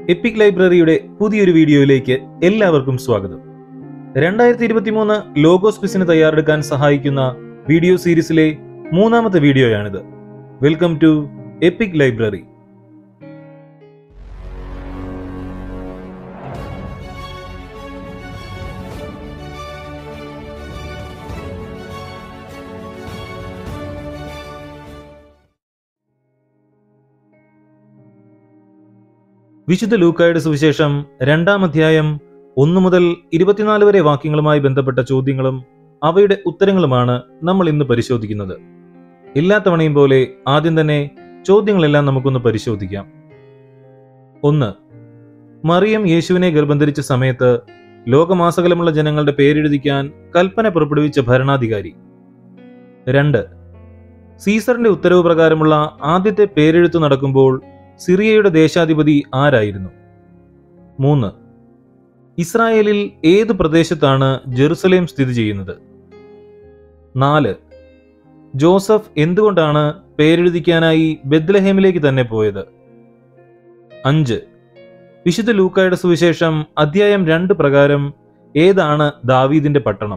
EPIC ലൈബ്രറിയുടെ പുതിയൊരു വീഡിയോയിലേക്ക് എല്ലാവർക്കും സ്വാഗതം രണ്ടായിരത്തി ഇരുപത്തിമൂന്ന് ലോഗോസ് ക്വിസിന് തയ്യാറെടുക്കാൻ സഹായിക്കുന്ന വീഡിയോ സീരീസിലെ മൂന്നാമത്തെ വീഡിയോയാണിത് വെൽക്കം ടു എപ്പിക് ലൈബ്രറി വിശുദ്ധ ലൂക്കായുടെ സുവിശേഷം രണ്ടാം അധ്യായം ഒന്നു മുതൽ ഇരുപത്തിനാല് വരെ വാക്യങ്ങളുമായി ബന്ധപ്പെട്ട ചോദ്യങ്ങളും അവയുടെ ഉത്തരങ്ങളുമാണ് നമ്മൾ ഇന്ന് പരിശോധിക്കുന്നത് എല്ലാ തവണയും പോലെ ആദ്യം തന്നെ ചോദ്യങ്ങളെല്ലാം നമുക്കൊന്ന് പരിശോധിക്കാം ഒന്ന് മറിയം യേശുവിനെ ഗർഭം ധരിച്ച സമയത്ത് ലോകമാസകലമുള്ള ജനങ്ങളുടെ പേരെഴുതിക്കാൻ കൽപ്പന പുറപ്പെടുവിച്ച ഭരണാധികാരി രണ്ട് സീസറിന്റെ ഉത്തരവ് പ്രകാരമുള്ള ആദ്യത്തെ പേരെഴുത്ത് നടക്കുമ്പോൾ സിറിയയുടെ ദേശാധിപതി ആരായിരുന്നു മൂന്ന് ഇസ്രായേലിൽ ഏത് പ്രദേശത്താണ് ജെറുസലേം സ്ഥിതി ചെയ്യുന്നത് നാല് ജോസഫ് എന്തുകൊണ്ടാണ് പേരെഴുതിക്കാനായി ബെദ്ലഹേമിലേക്ക് തന്നെ പോയത് അഞ്ച് വിശുദ്ധ ലൂക്കായുടെ സുവിശേഷം അധ്യായം രണ്ട് പ്രകാരം ഏതാണ് ദാവീദിന്റെ പട്ടണം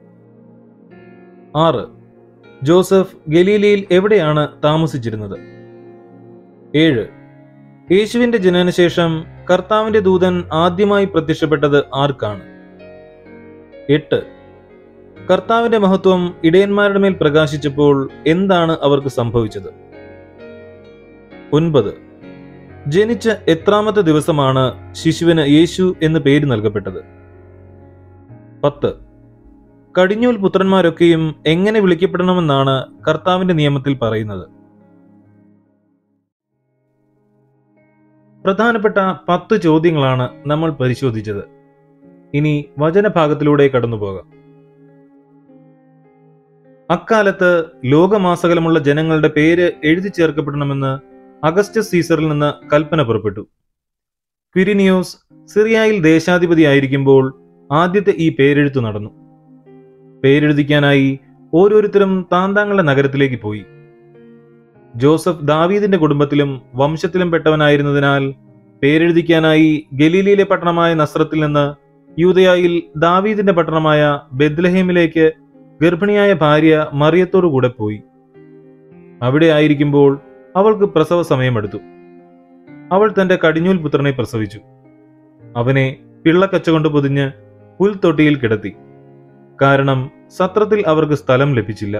ആറ് ജോസഫ് ഗലീലയിൽ എവിടെയാണ് താമസിച്ചിരുന്നത് ഏഴ് യേശുവിന്റെ ജനനശേഷം കർത്താവിന്റെ ദൂതൻ ആദ്യമായി പ്രത്യക്ഷപ്പെട്ടത് ആർക്കാണ് എട്ട് കർത്താവിന്റെ മഹത്വം ഇടയന്മാരുടെ മേൽ പ്രകാശിച്ചപ്പോൾ എന്താണ് അവർക്ക് സംഭവിച്ചത് ഒൻപത് ജനിച്ച എത്രാമത്തെ ദിവസമാണ് ശിശുവിന് യേശു എന്ന് പേര് നൽകപ്പെട്ടത് പത്ത് കടിഞ്ഞൂൽ പുത്രന്മാരൊക്കെയും എങ്ങനെ വിളിക്കപ്പെടണമെന്നാണ് കർത്താവിന്റെ നിയമത്തിൽ പറയുന്നത് പ്രധാനപ്പെട്ട പത്ത് ചോദ്യങ്ങളാണ് നമ്മൾ പരിശോധിച്ചത് ഇനി വചനഭാഗത്തിലൂടെ കടന്നുപോകാം അക്കാലത്ത് ലോകമാസകലമുള്ള ജനങ്ങളുടെ പേര് എഴുതി ചേർക്കപ്പെടണമെന്ന് അഗസ്റ്റസ് സീസറിൽ നിന്ന് കൽപ്പന പുറപ്പെട്ടു ക്വിരിനിയോസ് സിറിയയിൽ ദേശാധിപതിയായിരിക്കുമ്പോൾ ആദ്യത്തെ ഈ പേരെഴുത്ത് നടന്നു പേരെഴുതിക്കാനായി ഓരോരുത്തരും താന്താങ്ങളുടെ നഗരത്തിലേക്ക് പോയി ജോസഫ് ദാവീദിന്റെ കുടുംബത്തിലും വംശത്തിലും പെട്ടവനായിരുന്നതിനാൽ പേരെഴുതിക്കാനായി ഗലീലിയിലെ പട്ടണമായ നസ്രത്തിൽ നിന്ന് യൂതയായിൽ ദാവീദിന്റെ പട്ടണമായ ബെദ്ലഹേമിലേക്ക് ഗർഭിണിയായ ഭാര്യ മറിയത്തോടു കൂടെ പോയി അവിടെ ആയിരിക്കുമ്പോൾ അവൾക്ക് പ്രസവ സമയമെടുത്തു അവൾ തന്റെ കടിഞ്ഞൂൽ പുത്രനെ പ്രസവിച്ചു അവനെ പിള്ളക്കച്ച കൊണ്ട് പൊതിഞ്ഞ് പുൽത്തൊട്ടിയിൽ കിടത്തി കാരണം സത്രത്തിൽ അവർക്ക് സ്ഥലം ലഭിച്ചില്ല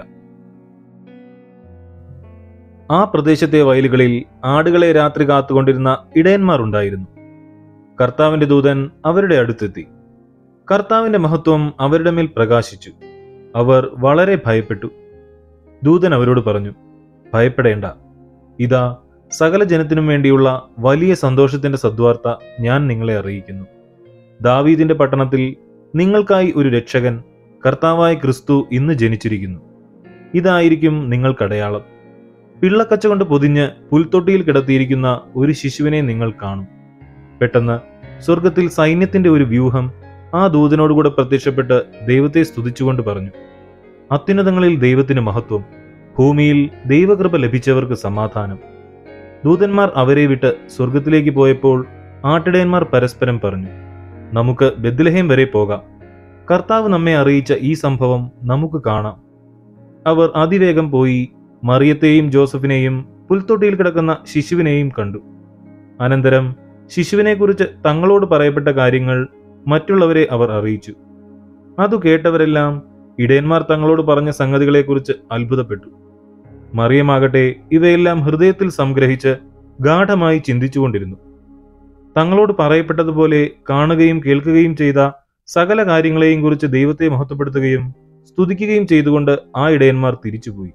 ആ പ്രദേശത്തെ വയലുകളിൽ ആടുകളെ രാത്രി കാത്തുകൊണ്ടിരുന്ന ഇടയന്മാർ ഉണ്ടായിരുന്നു കർത്താവിന്റെ ദൂതൻ അവരുടെ അടുത്തെത്തി കർത്താവിന്റെ മഹത്വം അവരുടെ മേൽ പ്രകാശിച്ചു അവർ വളരെ ഭയപ്പെട്ടു ദൂതൻ അവരോട് പറഞ്ഞു ഭയപ്പെടേണ്ട ഇതാ സകല ജനത്തിനും വേണ്ടിയുള്ള വലിയ സന്തോഷത്തിന്റെ സദ്വാർത്ത ഞാൻ നിങ്ങളെ അറിയിക്കുന്നു ദാവീദിന്റെ പട്ടണത്തിൽ നിങ്ങൾക്കായി ഒരു രക്ഷകൻ കർത്താവായ ക്രിസ്തു ഇന്ന് ജനിച്ചിരിക്കുന്നു ഇതായിരിക്കും നിങ്ങൾക്കടയാളം പിള്ളക്കച്ച കൊണ്ട് പൊതിഞ്ഞ് പുൽത്തൊട്ടിയിൽ കിടത്തിയിരിക്കുന്ന ഒരു ശിശുവിനെ നിങ്ങൾ കാണും പെട്ടെന്ന് സ്വർഗത്തിൽ സൈന്യത്തിന്റെ ഒരു വ്യൂഹം ആ ദൂതനോടുകൂടെ പ്രത്യക്ഷപ്പെട്ട് ദൈവത്തെ സ്തുതിച്ചുകൊണ്ട് പറഞ്ഞു അത്യുന്നതങ്ങളിൽ ദൈവത്തിന് മഹത്വം ഭൂമിയിൽ ദൈവകൃപ ലഭിച്ചവർക്ക് സമാധാനം ദൂതന്മാർ അവരെ വിട്ട് സ്വർഗത്തിലേക്ക് പോയപ്പോൾ ആട്ടിടയന്മാർ പരസ്പരം പറഞ്ഞു നമുക്ക് ബെദ്ലഹേം വരെ പോകാം കർത്താവ് നമ്മെ അറിയിച്ച ഈ സംഭവം നമുക്ക് കാണാം അവർ അതിവേഗം പോയി മറിയത്തെയും ജോസഫിനെയും പുൽത്തൊട്ടിയിൽ കിടക്കുന്ന ശിശുവിനെയും കണ്ടു അനന്തരം ശിശുവിനെക്കുറിച്ച് തങ്ങളോട് പറയപ്പെട്ട കാര്യങ്ങൾ മറ്റുള്ളവരെ അവർ അറിയിച്ചു അതു കേട്ടവരെല്ലാം ഇടയന്മാർ തങ്ങളോട് പറഞ്ഞ സംഗതികളെക്കുറിച്ച് അത്ഭുതപ്പെട്ടു മറിയമാകട്ടെ ഇവയെല്ലാം ഹൃദയത്തിൽ സംഗ്രഹിച്ച് ഗാഠമായി ചിന്തിച്ചുകൊണ്ടിരുന്നു തങ്ങളോട് പറയപ്പെട്ടതുപോലെ കാണുകയും കേൾക്കുകയും ചെയ്ത സകല കാര്യങ്ങളെയും കുറിച്ച് ദൈവത്തെ മഹത്വപ്പെടുത്തുകയും സ്തുതിക്കുകയും ചെയ്തുകൊണ്ട് ആ ഇടയന്മാർ തിരിച്ചുപോയി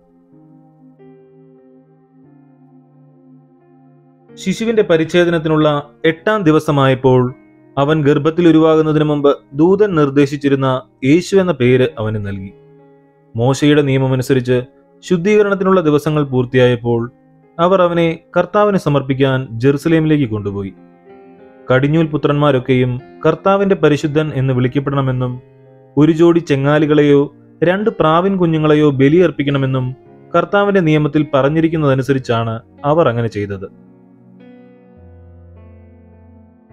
ശിശുവിന്റെ പരിച്ഛേദനത്തിനുള്ള എട്ടാം ദിവസമായപ്പോൾ അവൻ ഗർഭത്തിൽ ഉരുവാകുന്നതിന് മുമ്പ് ദൂതൻ നിർദ്ദേശിച്ചിരുന്ന യേശു എന്ന പേര് അവന് നൽകി മോശയുടെ നിയമമനുസരിച്ച് ശുദ്ധീകരണത്തിനുള്ള ദിവസങ്ങൾ പൂർത്തിയായപ്പോൾ അവർ അവനെ കർത്താവിന് സമർപ്പിക്കാൻ ജെറുസലേമിലേക്ക് കൊണ്ടുപോയി കടിഞ്ഞൂൽ പുത്രന്മാരൊക്കെയും കർത്താവിന്റെ പരിശുദ്ധൻ എന്ന് വിളിക്കപ്പെടണമെന്നും ഒരു ജോഡി ചെങ്ങാലികളെയോ രണ്ട് പ്രാവിൻ കുഞ്ഞുങ്ങളെയോ ബലിയർപ്പിക്കണമെന്നും കർത്താവിന്റെ നിയമത്തിൽ പറഞ്ഞിരിക്കുന്നതനുസരിച്ചാണ് അവർ അങ്ങനെ ചെയ്തത്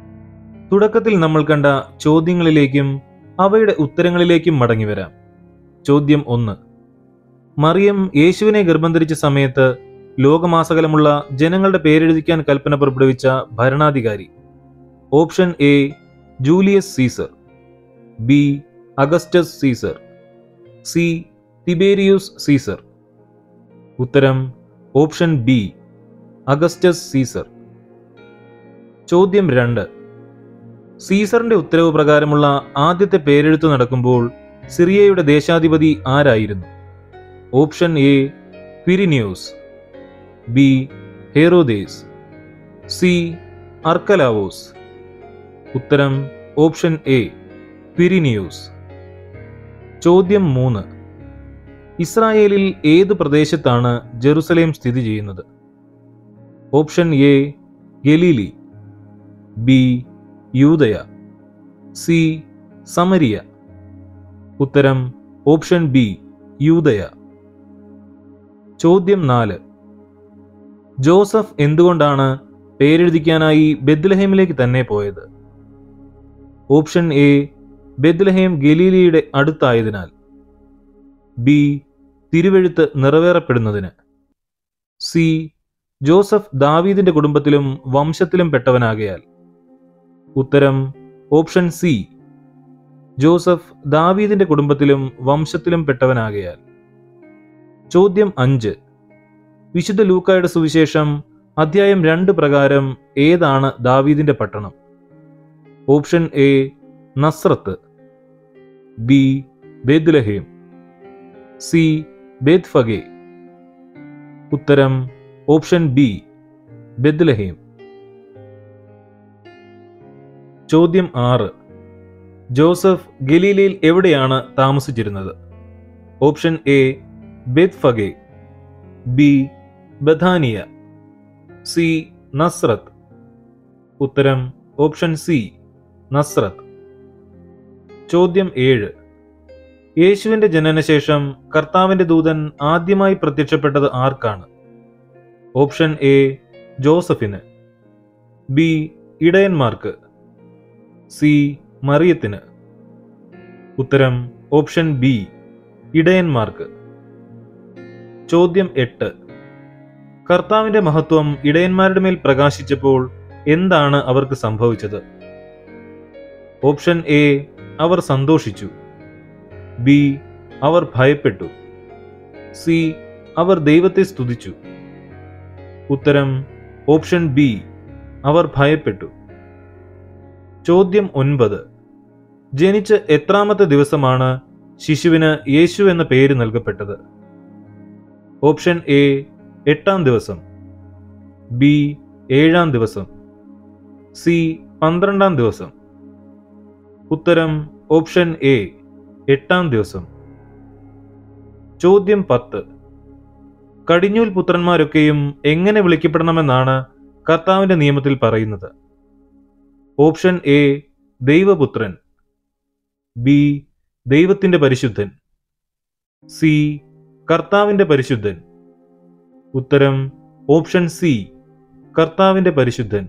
തുടക്കത്തിൽ നമ്മൾ കണ്ട ചോദ്യങ്ങളിലേക്കും അവയുടെ ഉത്തരങ്ങളിലേക്കും മടങ്ങി വരാം ചോദ്യം ഒന്ന് മറിയം യേശുവിനെ ഗർഭം ധരിച്ച സമയത്ത് ലോകമാസകലമുള്ള ജനങ്ങളുടെ പേരെഴുതിക്കാൻ കൽപ്പന പുറപ്പെടുവിച്ച ഭരണാധികാരി option A Julius Caesar B Augustus Caesar C Tiberius Caesar ഉത്തരം ഓപ്ഷൻ ബി അഗസ്റ്റസ് സീസർ ചോദ്യം രണ്ട് സീസറിന്റെ ഉത്തരവ് പ്രകാരമുള്ള ആദ്യത്തെ പേരെഴുത്ത് നടക്കുമ്പോൾ സിറിയയുടെ ദേശാധിപതി ആരായിരുന്നു option A Quirinius B Herod C Archelaus ഉത്തരം ഓപ്ഷൻ എ ക്വിരിനിയോസ് ചോദ്യം മൂന്ന് ഇസ്രായേലിൽ ഏത് പ്രദേശത്താണ് ജെറുസലേം സ്ഥിതി ചെയ്യുന്നത് option A Galilee B Judea C Samaria ഉത്തരം ഓപ്ഷൻ ബി യൂതയ ചോദ്യം നാല് ജോസഫ് എന്തുകൊണ്ടാണ് പേരെഴുതിക്കാനായി ബെദ്ലഹേമിലേക്ക് തന്നെ പോയത് ഓപ്ഷൻ എ ബെദ്ലഹേം ഗലീലിയുടെ അടുത്തായതിനാൽ ബി തിരുവെഴുത്ത് നിറവേറപ്പെടുന്നതിന് സി ജോസഫ് ദാവീദിന്റെ കുടുംബത്തിലും വംശത്തിലും പെട്ടവനാകയാൽ ഉത്തരം ഓപ്ഷൻ സി ജോസഫ് ദാവീദിന്റെ കുടുംബത്തിലും വംശത്തിലും പെട്ടവനാകയാൽ ചോദ്യം അഞ്ച് വിശുദ്ധ ലൂക്കായുടെ സുവിശേഷം അധ്യായം രണ്ട് പ്രകാരം ഏതാണ് ദാവീദിന്റെ പട്ടണം option A Nazareth B Bethlehem C Bethphage ഉത്തരം ഓപ്ഷൻ ബി ബെദ്ലഹേം ചോദ്യം ആറ് ജോസഫ് ഗലീലയിൽ എവിടെയാണ് താമസിച്ചിരുന്നത് option A Bethphage B Bethany C Nazareth ഉത്തരം ഓപ്ഷൻ സി നസ്രത്ത് ചോദ്യം ഏഴ് യേശുവിന്റെ ജനനശേഷം കർത്താവിന്റെ ദൂതൻ ആദ്യമായി പ്രത്യക്ഷപ്പെട്ടത് ആർക്കാണ് ഓപ്ഷൻ എ ജോസഫിന് ബി ഇടയന്മാർക്ക് സി മറിയത്തിന് ഉത്തരം ഓപ്ഷൻ ബി ഇടയന്മാർക്ക് ചോദ്യം എട്ട് കർത്താവിന്റെ മഹത്വം ഇടയന്മാരുടെ മേൽ പ്രകാശിച്ചപ്പോൾ എന്താണ് അവർക്ക് സംഭവിച്ചത് ഓപ്ഷൻ എ അവർ സന്തോഷിച്ചു ബി അവർ ഭയപ്പെട്ടു സി അവർ ദൈവത്തെ സ്തുതിച്ചു ഉത്തരം ഓപ്ഷൻ ബി അവർ ഭയപ്പെട്ടു ചോദ്യം ഒൻപത് ജനിച്ച് എത്രാമത്തെ ദിവസമാണ് ശിശുവിന് യേശു എന്ന പേര് നൽകപ്പെട്ടത് ഓപ്ഷൻ എ എട്ടാം ദിവസം ബി ഏഴാം ദിവസം സി പന്ത്രണ്ടാം ദിവസം ഉത്തരം ഓപ്ഷൻ എ എട്ടാം ദിവസം ചോദ്യം പത്ത് കടിഞ്ഞൂൽ പുത്രന്മാരൊക്കെയും എങ്ങനെ വിളിക്കപ്പെടണമെന്നാണ് കർത്താവിന്റെ നിയമത്തിൽ പറയുന്നത് ഓപ്ഷൻ എ ദൈവപുത്രൻ ബി ദൈവത്തിന്റെ പരിശുദ്ധൻ സി കർത്താവിന്റെ പരിശുദ്ധൻ ഉത്തരം ഓപ്ഷൻ സി കർത്താവിന്റെ പരിശുദ്ധൻ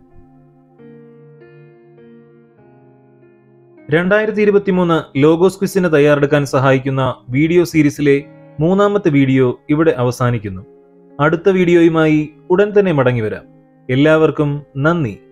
രണ്ടായിരത്തി ഇരുപത്തിമൂന്ന് ലോഗോസ് ക്വിസിന് തയ്യാറെടുക്കാൻ സഹായിക്കുന്ന വീഡിയോ സീരീസിലെ മൂന്നാമത്തെ വീഡിയോ ഇവിടെ അവസാനിക്കുന്നു അടുത്ത വീഡിയോയുമായി ഉടൻ തന്നെ മടങ്ങി വരാം എല്ലാവർക്കും നന്ദി